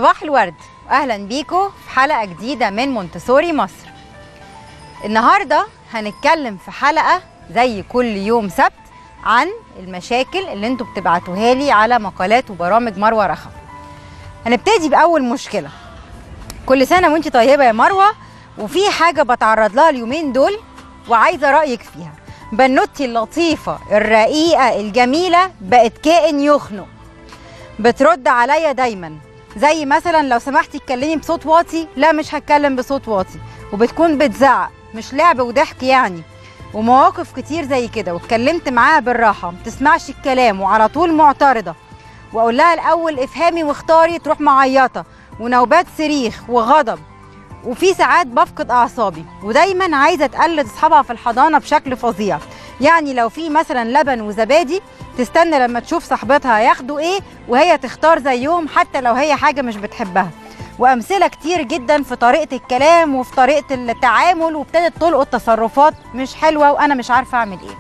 صباح الورد اهلا بيكم في حلقه جديده من مونتسوري مصر النهارده هنتكلم في حلقه زي كل يوم سبت عن المشاكل اللي انتوا بتبعتوها لي على مقالات وبرامج مروه رخم هنبتدي باول مشكله كل سنه وانت طيبه يا مروه وفي حاجه بتعرض لها اليومين دول وعايزه رايك فيها بنوتي اللطيفه الرقيقه الجميله بقت كائن يخنق بترد عليا دايما زي مثلا لو سمحتي اتكلمي بصوت واطي لا مش هتكلم بصوت واطي وبتكون بتزعق مش لعب وضحك يعني ومواقف كتير زي كده واتكلمت معاها بالراحه ما تسمعش الكلام وعلى طول معترضه واقول لها الاول افهمي واختاري تروح معيطه ونوبات صريخ وغضب وفي ساعات بفقد اعصابي ودايما عايزه تقلد اصحابها في الحضانه بشكل فظيع يعني لو في مثلا لبن وزبادي تستنى لما تشوف صاحبتها ياخدوا ايه وهي تختار زيهم حتى لو هي حاجه مش بتحبها وامثله كتير جدا في طريقه الكلام وفي طريقه التعامل وابتدت تلقط تصرفات مش حلوه وانا مش عارفه اعمل ايه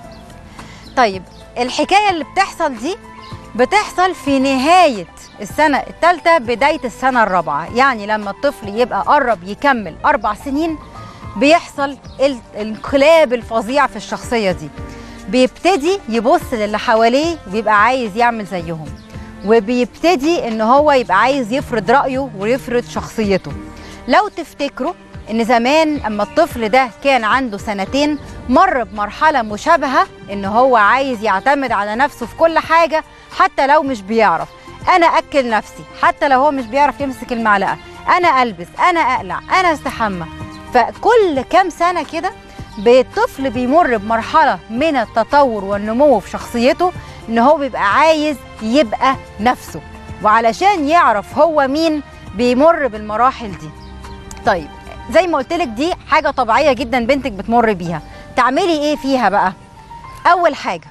طيب الحكايه اللي بتحصل دي بتحصل في نهايه السنه الثالثه بدايه السنه الرابعه يعني لما الطفل يبقى قرب يكمل اربع سنين بيحصل الانقلاب الفظيع في الشخصيه دي بيبتدي يبص للي حواليه وبيبقى عايز يعمل زيهم وبيبتدي ان هو يبقى عايز يفرض رايه ويفرض شخصيته لو تفتكروا ان زمان اما الطفل ده كان عنده سنتين مر بمرحله مشابهه ان هو عايز يعتمد على نفسه في كل حاجه حتى لو مش بيعرف انا اكل نفسي حتى لو هو مش بيعرف يمسك المعلقه انا البس انا اقلع انا استحمى فكل كام سنه كده الطفل بيمر بمرحله من التطور والنمو في شخصيته ان هو بيبقى عايز يبقى نفسه وعلشان يعرف هو مين بيمر بالمراحل دي طيب زي ما قلت لك دي حاجه طبيعيه جدا بنتك بتمر بيها تعملي ايه فيها بقى اول حاجه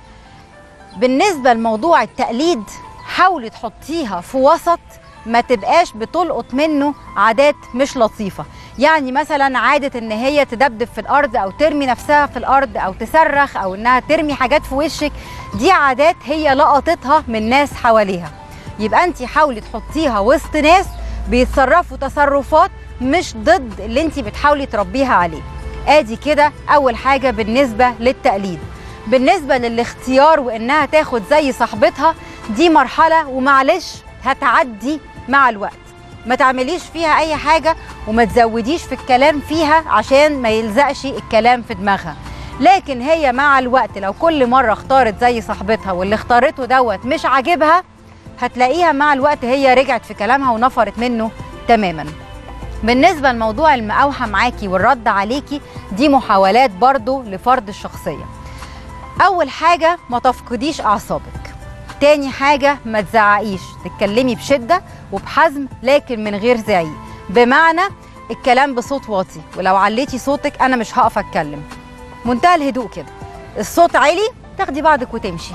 بالنسبه لموضوع التقليد حاولي تحطيها في وسط ما تبقاش بتلقط منه عادات مش لطيفه يعني مثلا عاده ان هي تدبدب في الارض او ترمي نفسها في الارض او تصرخ او انها ترمي حاجات في وشك دي عادات هي لقطتها من ناس حواليها يبقى انت حاولي تحطيها وسط ناس بيتصرفوا تصرفات مش ضد اللي انت بتحاولي تربيها عليه ادي كده اول حاجه بالنسبه للتقليد بالنسبه للاختيار وانها تاخد زي صاحبتها دي مرحله ومعلش هتعدي مع الوقت ما تعمليش فيها اي حاجه وما تزوديش في الكلام فيها عشان ما يلزقش الكلام في دماغها لكن هي مع الوقت لو كل مره اختارت زي صاحبتها واللي اختارته دوت مش عاجبها هتلاقيها مع الوقت هي رجعت في كلامها ونفرت منه تماما بالنسبة لموضوع المقاوحة معاكي والرد عليكي دي محاولات برضو لفرض الشخصية أول حاجة ما تفقديش أعصابك تاني حاجة ما تزعقيش تتكلمي بشدة وبحزم لكن من غير زعيق بمعنى الكلام بصوت واطي ولو عليتي صوتك أنا مش هقف أتكلم منتهى الهدوء كده الصوت عالي تاخدي بعضك وتمشي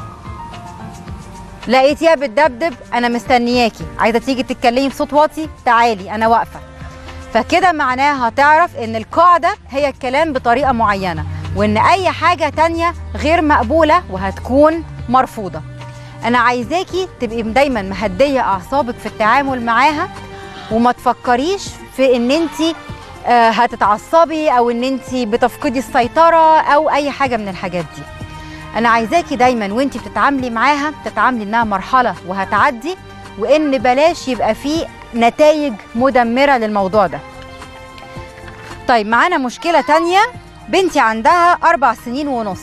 لقيتيها بتدبدب انا مستنياكي عايزه تيجي تتكلمي بصوت واطي تعالي انا واقفه فكده معناها هتعرف ان القاعده هي الكلام بطريقه معينه وان اي حاجه تانية غير مقبوله وهتكون مرفوضه انا عايزاكي تبقي دايما مهديه اعصابك في التعامل معاها وما تفكريش في ان انت هتتعصبي او ان انت بتفقدي السيطره او اي حاجه من الحاجات دي انا عايزاكي دايما وانت بتتعاملي معاها تتعاملي انها مرحله وهتعدي وان بلاش يبقى فيه نتائج مدمره للموضوع ده طيب معانا مشكله تانية بنتي عندها اربع سنين ونص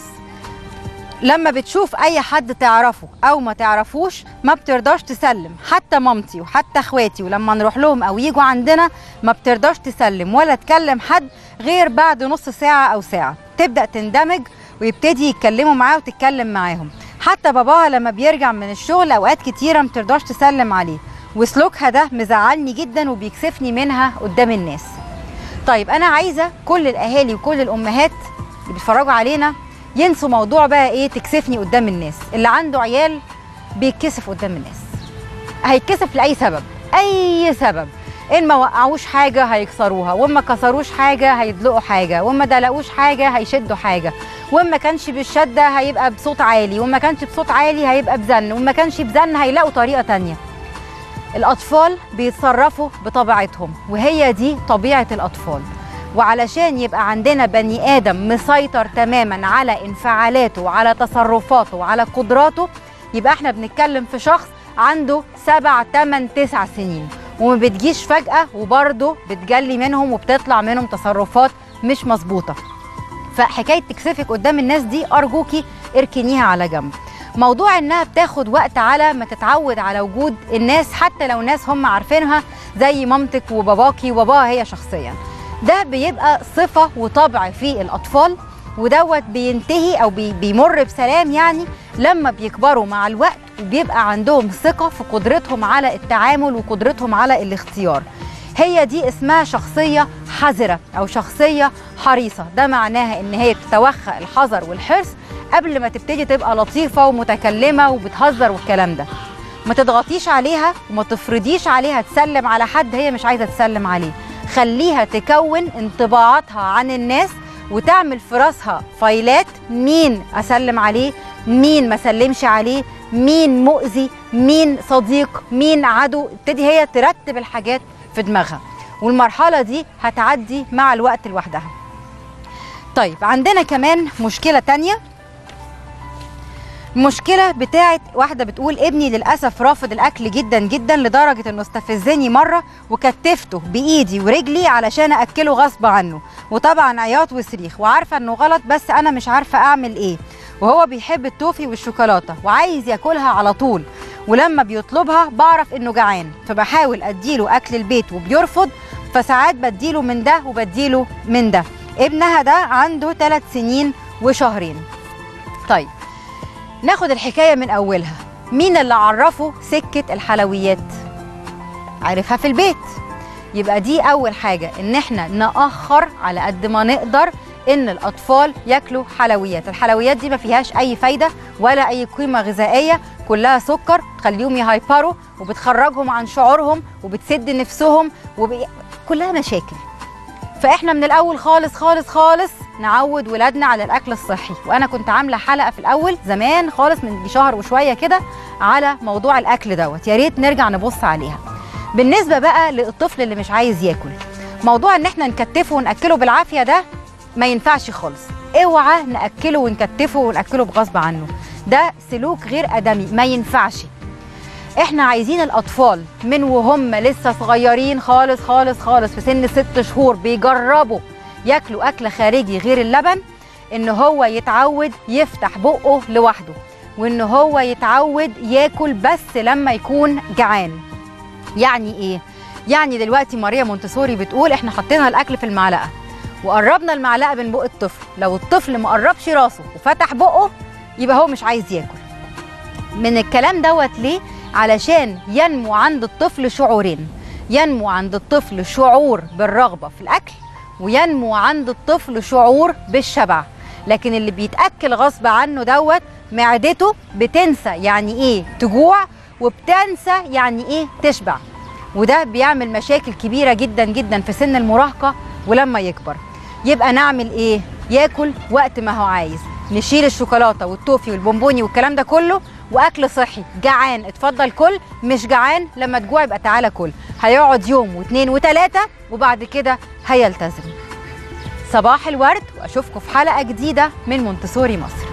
لما بتشوف اي حد تعرفه او ما تعرفوش ما بترضاش تسلم حتى مامتي وحتى اخواتي ولما نروح لهم او يجوا عندنا ما بترضاش تسلم ولا تكلم حد غير بعد نص ساعه او ساعه تبدا تندمج ويبتدي يتكلموا معاه وتتكلم معاهم حتى باباها لما بيرجع من الشغل اوقات كتيره ما بترضاش تسلم عليه وسلوكها ده مزعلني جدا وبيكسفني منها قدام الناس طيب انا عايزه كل الاهالي وكل الامهات اللي بيتفرجوا علينا ينسوا موضوع بقى ايه تكسفني قدام الناس اللي عنده عيال بيتكسف قدام الناس هيتكسف لاي سبب اي سبب ان ما وقعوش حاجه هيكسروها وان ما كسروش حاجه هيدلقوا حاجه وان ما دلقوش حاجه هيشدوا حاجه وان ما كانش بالشده هيبقى بصوت عالي وان ما كانش بصوت عالي هيبقى بزن وان ما كانش بزن هيلاقوا طريقه تانية الاطفال بيتصرفوا بطبيعتهم وهي دي طبيعه الاطفال وعلشان يبقى عندنا بني ادم مسيطر تماما على انفعالاته وعلى تصرفاته وعلى قدراته يبقى احنا بنتكلم في شخص عنده سبع تمن تسع سنين وما بتجيش فجأة وبرضه بتجلي منهم وبتطلع منهم تصرفات مش مظبوطة فحكاية تكسفك قدام الناس دي أرجوكي اركنيها على جنب موضوع انها بتاخد وقت على ما تتعود على وجود الناس حتى لو ناس هم عارفينها زي مامتك وباباكي وباباها هي شخصيا ده بيبقى صفة وطبع في الأطفال ودوت بينتهي أو بي بيمر بسلام يعني لما بيكبروا مع الوقت وبيبقى عندهم ثقة في قدرتهم على التعامل وقدرتهم على الاختيار هي دي اسمها شخصية حذرة أو شخصية حريصة ده معناها إن هي بتتوخى الحذر والحرص قبل ما تبتدي تبقى لطيفة ومتكلمة وبتهزر والكلام ده ما تضغطيش عليها وما تفرضيش عليها تسلم على حد هي مش عايزة تسلم عليه خليها تكون انطباعاتها عن الناس وتعمل في راسها فايلات مين اسلم عليه مين ما سلمش عليه مين مؤذي مين صديق مين عدو تبتدي هي ترتب الحاجات في دماغها والمرحله دي هتعدي مع الوقت لوحدها طيب عندنا كمان مشكله تانية مشكلة بتاعت واحدة بتقول ابني للأسف رافض الأكل جدا جدا لدرجة إنه استفزني مرة وكتفته بإيدي ورجلي علشان أكله غصب عنه وطبعا عياط وصريخ وعارفة إنه غلط بس أنا مش عارفة أعمل إيه وهو بيحب التوفي والشوكولاتة وعايز ياكلها على طول ولما بيطلبها بعرف إنه جعان فبحاول أديله أكل البيت وبيرفض فساعات بديله من ده وبديله من ده ابنها ده عنده ثلاث سنين وشهرين طيب ناخد الحكايه من اولها مين اللي عرفه سكه الحلويات عرفها في البيت يبقى دي اول حاجه ان احنا ناخر على قد ما نقدر ان الاطفال ياكلوا حلويات الحلويات دي ما فيهاش اي فايده ولا اي قيمه غذائيه كلها سكر تخليهم يهايبروا وبتخرجهم عن شعورهم وبتسد نفسهم وب... كلها مشاكل فاحنا من الاول خالص خالص خالص نعود ولادنا على الاكل الصحي وانا كنت عامله حلقه في الاول زمان خالص من شهر وشويه كده على موضوع الاكل دوت يا ريت نرجع نبص عليها بالنسبه بقى للطفل اللي مش عايز ياكل موضوع ان احنا نكتفه وناكله بالعافيه ده ما ينفعش خالص اوعى ناكله ونكتفه وناكله بغصب عنه ده سلوك غير ادمي ما ينفعش احنا عايزين الاطفال من وهم لسه صغيرين خالص خالص خالص في سن ست شهور بيجربوا ياكلوا اكل خارجي غير اللبن ان هو يتعود يفتح بقه لوحده وان هو يتعود ياكل بس لما يكون جعان يعني ايه يعني دلوقتي ماريا مونتسوري بتقول احنا حطينا الاكل في المعلقه وقربنا المعلقه من بق الطفل لو الطفل ما قربش راسه وفتح بقه يبقى هو مش عايز ياكل من الكلام دوت ليه علشان ينمو عند الطفل شعورين ينمو عند الطفل شعور بالرغبه في الاكل وينمو عند الطفل شعور بالشبع لكن اللي بيتاكل غصب عنه دوت معدته بتنسى يعني ايه تجوع وبتنسى يعني ايه تشبع وده بيعمل مشاكل كبيره جدا جدا في سن المراهقه ولما يكبر يبقى نعمل ايه ياكل وقت ما هو عايز نشيل الشوكولاته والتوفي والبونبوني والكلام ده كله واكل صحي جعان اتفضل كل مش جعان لما تجوع يبقى تعالى كل هيقعد يوم واثنين وثلاثه وبعد كده هيلتزم صباح الورد واشوفكم في حلقه جديده من مونتسوري مصر